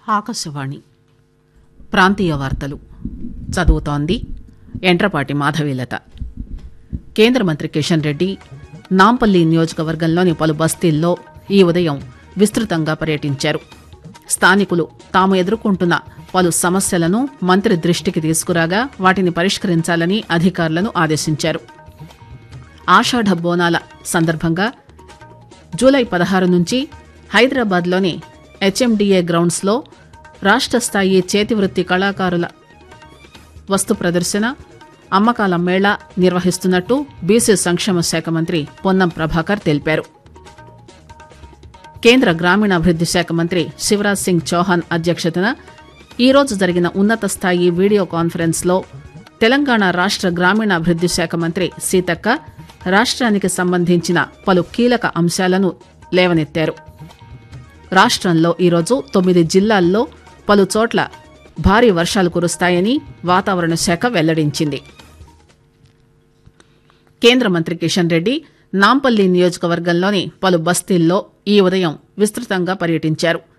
ఆకాశవాణి ప్రాంతీయ వార్తలు చదువుతోంది ఎంట్రపాటి మాధవీలత కేంద్ర మంత్రి కిషన్ రెడ్డి నాంపల్లి నియోజకవర్గంలోని పలు బస్తీల్లో ఈ ఉదయం విస్తృతంగా పర్యటించారు స్థానికులు తాము ఎదుర్కొంటున్న పలు సమస్యలను మంత్రి దృష్టికి తీసుకురాగా వాటిని పరిష్కరించాలని అధికారులను ఆదేశించారు ఆషాఢ బోనాల సందర్భంగా జూలై పదహారు నుంచి హైదరాబాద్లోని హెచ్ఎండిఏ గ్రౌండ్స్లో రాష్ట్ర స్థాయి చేతివృత్తి కళాకారుల వస్తు ప్రదర్శన అమ్మకాల మేళా నిర్వహిస్తున్నట్టు బీసీ సంక్షేమ శాఖ మంత్రి పొన్నం ప్రభాకర్ తెలిపారు కేంద్ర గ్రామీణాభివృద్ది శాఖ మంత్రి శివరాజ్ సింగ్ చౌహాన్ అధ్యక్షతన ఈరోజు జరిగిన ఉన్నత స్థాయి వీడియో కాన్ఫరెన్స్ లో తెలంగాణ రాష్ట్ర గ్రామీణాభివృద్ది శాఖ మంత్రి సీతక్క రాష్ట్రానికి సంబంధించిన పలు కీలక అంశాలను లేవనెత్తారు రాష్ట్రంలో ఈరోజు తొమ్మిది జిల్లాల్లో పలు చోట్ల భారీ వర్షాలు కురుస్తాయని వాతావరణ శాఖ వెల్లడించింది కేంద్ర మంత్రి కిషన్ రెడ్డి నాంపల్లి నియోజకవర్గంలోని పలు బస్తీల్లో ఈ ఉదయం విస్తృతంగా పర్యటించారు